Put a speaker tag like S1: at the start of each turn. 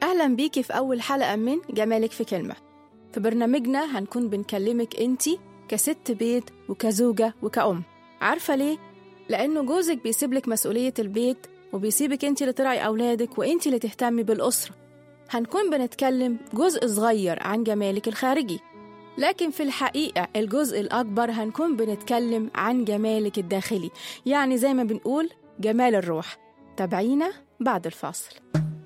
S1: أهلا بيكي في أول حلقة من جمالك في كلمة في برنامجنا هنكون بنكلمك أنتي كست بيت وكزوجة وكأم عارفة ليه؟ لأنه جوزك بيسيبلك مسؤولية البيت وبيسيبك أنتي اللي ترعي أولادك وأنتي اللي تهتمي بالأسرة هنكون بنتكلم جزء صغير عن جمالك الخارجي لكن في الحقيقة الجزء الأكبر هنكون بنتكلم عن جمالك الداخلي يعني زي ما بنقول جمال الروح تابعينا بعد الفاصل